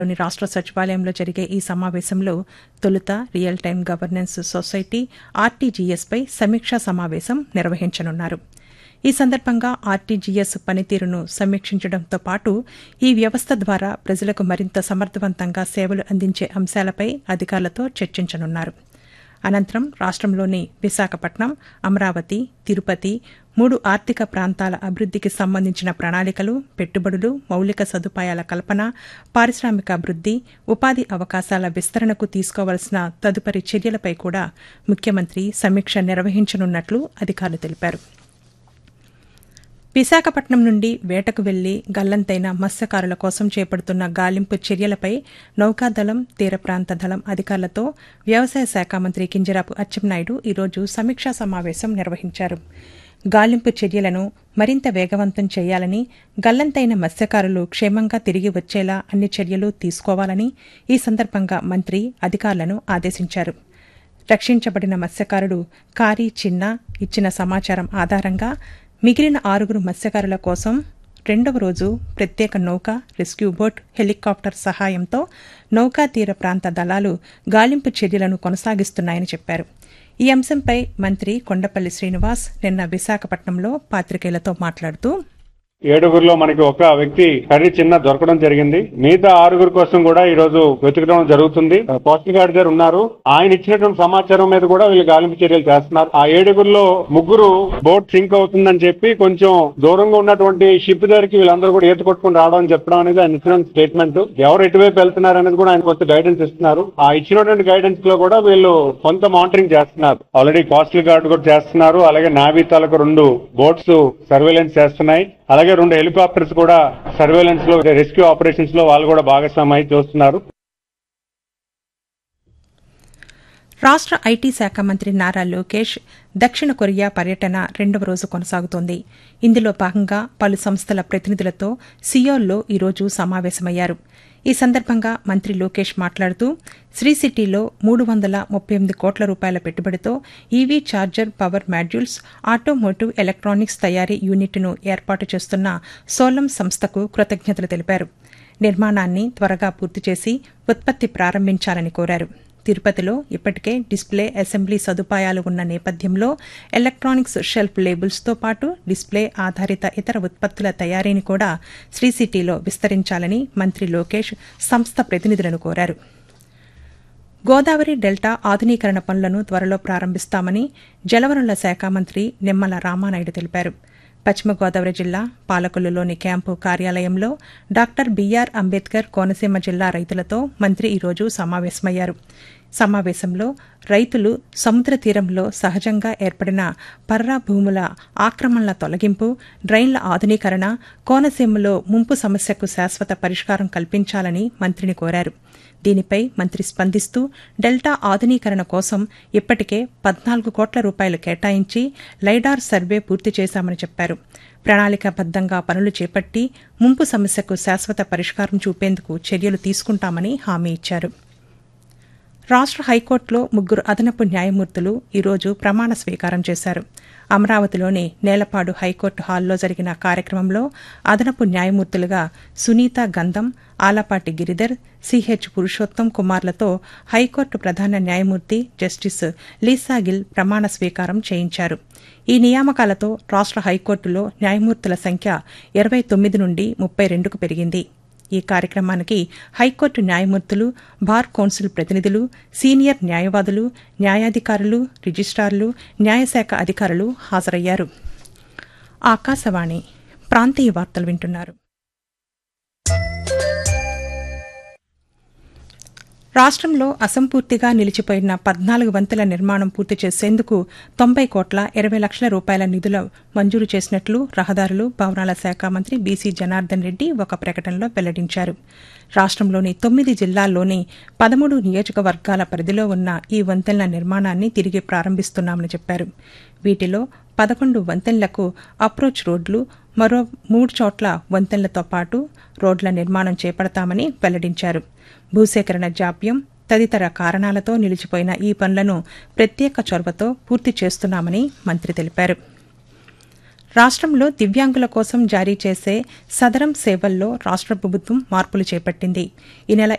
లోని రాష్ట్ర సచివాలయంలో జరిగే ఈ సమావేశంలో తొలుత రియల్ టైం గవర్నెన్స్ సొసైటీ ఆర్టీజీఎస్పై సమీక్షా సమావేశం నిర్వహించనున్నారు ఈ సందర్భంగా ఆర్టీజీఎస్ పనితీరును సమీక్షించడంతో పాటు ఈ వ్యవస్థ ద్వారా ప్రజలకు మరింత సమర్థవంతంగా సేవలు అందించే అంశాలపై అధికారులతో చర్చించనున్నారు అనంతరం రాష్ట్రంలోని విశాఖపట్నం అమరావతి తిరుపతి మూడు ఆర్థిక ప్రాంతాల అభివృద్ధికి సంబంధించిన ప్రణాళికలు పెట్టుబడులు మౌలిక సదుపాయాల కల్పన పారిశ్రామిక అభివృద్ది ఉపాధి అవకాశాల విస్తరణకు తీసుకోవాల్సిన తదుపరి చర్యలపై కూడా ముఖ్యమంత్రి సమీక్ష నిర్వహించనున్నట్లు అధికారులు తెలిపారు విశాఖపట్నం నుండి వేటకు వెళ్లి గల్లంతైన మత్స్యకారుల కోసం చేపడుతున్న గాలింపు చర్యలపై నౌకాదళం తీర ప్రాంత దళం అధికారులతో వ్యవసాయ శాఖ మంత్రి కింజరాపు అచ్చెన్నాయుడు ఈరోజు సమీక్షా సమావేశం నిర్వహించారు గాలింపు చర్యలను మరింత వేగవంతం చేయాలని గల్లంతైన మత్స్యకారులు క్షేమంగా తిరిగి వచ్చేలా అన్ని చర్యలు తీసుకోవాలని ఈ సందర్భంగా మంత్రి అధికారులను ఆదేశించారు రక్షించబడిన మత్స్యకారుడు కారీ చిన్న ఇచ్చిన సమాచారం ఆధారంగా మిగిలిన ఆరుగురు మత్స్యకారుల కోసం రెండవ రోజు ప్రత్యేక నౌక రెస్క్యూ బోట్ హెలికాప్టర్ సహాయంతో నౌకా తీర ప్రాంత దళాలు గాలింపు చర్యలను కొనసాగిస్తున్నాయని చెప్పారు ఈ అంశంపై మంత్రి కొండపల్లి శ్రీనివాస్ నిన్న విశాఖపట్నంలో పాత్రికేయులతో మాట్లాడుతూ ఏడుగురిలో మనకి ఒక వ్యక్తి కర్రీ చిన్న దొరకడం జరిగింది మిగతా ఆరుగురు కోసం కూడా ఈ రోజు వెతకడం జరుగుతుంది పోస్ట్ గార్డ్ గారు ఉన్నారు ఆయన ఇచ్చినటువంటి సమాచారం మీద కూడా వీళ్ళు గాలింపు చర్యలు చేస్తున్నారు ఆ ఏడుగురిలో ముగ్గురు బోట్ సింక్ అవుతుందని చెప్పి కొంచెం దూరంగా ఉన్నటువంటి షిప్ దగ్గరికి వీళ్ళందరూ కూడా ఈత కొట్టుకుని రావడం అని చెప్పడం అనేది ఆయన ఇచ్చిన స్టేట్మెంట్ ఎవరు ఎటువైపు వెళ్తున్నారు అనేది కూడా ఆయన కొంత గైడెన్స్ ఇస్తున్నారు ఆ ఇచ్చినటువంటి గైడెన్స్ లో కూడా వీళ్ళు కొంత మానిటరింగ్ చేస్తున్నారు ఆల్రెడీ కోస్టల్ గార్డ్ కూడా చేస్తున్నారు అలాగే నావీ తాలూకు రెండు బోట్స్ సర్వేలెన్స్ చేస్తున్నాయి అలాగే రెండు హెలికాప్టర్స్ కూడా సర్వేలెన్స్ లో రెస్క్యూ ఆపరేషన్స్ లో వాళ్ళు కూడా భాగస్వామ్యం చూస్తున్నారు రాష్ట్ర ఐటీ శాఖ మంత్రి నారా లోకేష్ దక్షిణ కొరియా పర్యటన రెండవ రోజు కొనసాగుతోంది ఇందులో భాగంగా పలు సంస్థల ప్రతినిధులతో సియోల్లో ఈరోజు సమావేశమయ్యారు ఈ సందర్భంగా మంత్రి లోకేష్ మాట్లాడుతూ శ్రీ సిటీలో మూడు వందల ముప్పై ఎనిమిది కోట్ల రూపాయల పెట్టుబడితో EV charger power modules automotive electronics తయారీ యూనిట్ను ఏర్పాటు చేస్తున్న సోలం సంస్థకు కృతజ్ఞతలు తెలిపారు నిర్మాణాన్ని త్వరగా పూర్తి చేసి ఉత్పత్తి ప్రారంభించాలని కోరారు తిరుపతిలో ఇప్పటికే డిస్ప్లే అసెంబ్లీ సదుపాయాలు ఉన్న నేపథ్యంలో ఎలక్ట్రానిక్స్ షెల్ఫ్ లేబుల్స్తో పాటు డిస్ప్లే ఆధారిత ఇతర ఉత్పత్తుల తయారీని కూడా శ్రీ సిటీలో విస్తరించాలని మంత్రి లోకేష్ సంస్థ ప్రతినిధులను కోరారు గోదావరి డెల్టా ఆధునీకరణ పనులను త్వరలో ప్రారంభిస్తామని జలవనరుల శాఖ మంత్రి నిమ్మల రామానాయుడు తెలిపారు పశ్చిమ గోదావరి జిల్లా పాలకొల్లులోని క్యాంపు కార్యాలయంలో డాక్టర్ బీఆర్ అంబేద్కర్ కోనసీమ జిల్లా రైతులతో మంత్రి ఈరోజు సమావేశమయ్యారు సమావేశంలో రైతులు సముద్ర తీరంలో సహజంగా ఏర్పడిన పర్రా భూముల ఆక్రమణల తొలగింపు డ్రైన్ల ఆధునీకరణ కోనసీమలో ముంపు సమస్యకు శాశ్వత పరిష్కారం కల్పించాలని మంత్రిని కోరారు దీనిపై మంత్రి స్పందిస్తూ డెల్టా ఆధునీకరణ కోసం ఇప్పటికే పద్నాలుగు కోట్ల రూపాయలు కేటాయించి లైడార్ సర్వే పూర్తి చేశామని చెప్పారు ప్రణాళికాబద్దంగా పనులు చేపట్టి ముంపు సమస్యకు శాశ్వత పరిష్కారం చూపేందుకు చర్యలు తీసుకుంటామని హామీ ఇచ్చారు రాష్ట్ర హైకోర్టులో ముగ్గురు అదనపు న్యాయమూర్తులు ఈరోజు ప్రమాణ స్వీకారం చేశారు అమరావతిలోని నేలపాడు హైకోర్టు హాల్లో జరిగిన కార్యక్రమంలో అదనపు న్యాయమూర్తులుగా సునీత గంధం ఆలపాటి గిరిధర్ సిహెచ్ పురుషోత్తం కుమార్లతో హైకోర్టు ప్రధాన న్యాయమూర్తి జస్టిస్ లీసాగిల్ ప్రమాణ స్వీకారం చేయించారు ఈ నియామకాలతో రాష్ట్ర హైకోర్టులో న్యాయమూర్తుల సంఖ్య ఇరవై తొమ్మిది నుండి ముప్పై రెండుకు పెరిగింది ఈ కార్యక్రమానికి హైకోర్టు న్యాయమూర్తులు బార్ కౌన్సిల్ ప్రతినిధులు సీనియర్ న్యాయవాదులు న్యాయాధికారులు రిజిస్ట్రార్లు న్యాయశాఖ అధికారులు హాజరయ్యారు ఆకాశవాణి ప్రాంతీయ వార్తలు వింటున్నారు రాష్ట్రంలో అసంపూర్తిగా నిలిచిపోయిన పద్నాలుగు వంతుల నిర్మాణం పూర్తి చేసేందుకు తొంభై కోట్ల ఇరవై లక్షల రూపాయల నిధుల మంజూరు చేసినట్లు రహదారులు భవనాల శాఖ మంత్రి బీసీ జనార్దన్ రెడ్డి ఒక ప్రకటనలో వెల్లడించారు రాష్ట్రంలోని తొమ్మిది జిల్లాల్లోని పదమూడు నియోజకవర్గాల పరిధిలో ఉన్న ఈ వంతెనల నిర్మాణాన్ని తిరిగి ప్రారంభిస్తున్నామని చెప్పారు వీటిలో పదకొండు వంతెనలకు అప్రోచ్ రోడ్లు మరో మూడు చోట్ల వంతెనలతో పాటు రోడ్ల నిర్మాణం చేపడతామని వెల్లడించారు భూసేకరణ జాప్యం తదితర కారణాలతో నిలిచిపోయిన ఈ పనులను ప్రత్యేక చొరవతో పూర్తి చేస్తున్నామని మంత్రి తెలిపారు రాష్ట్రంలో దివ్యాంగుల కోసం జారీ చేసే సదరం సేవల్లో రాష్ట్ర ప్రభుత్వం మార్పులు చేపట్టింది ఈ నెల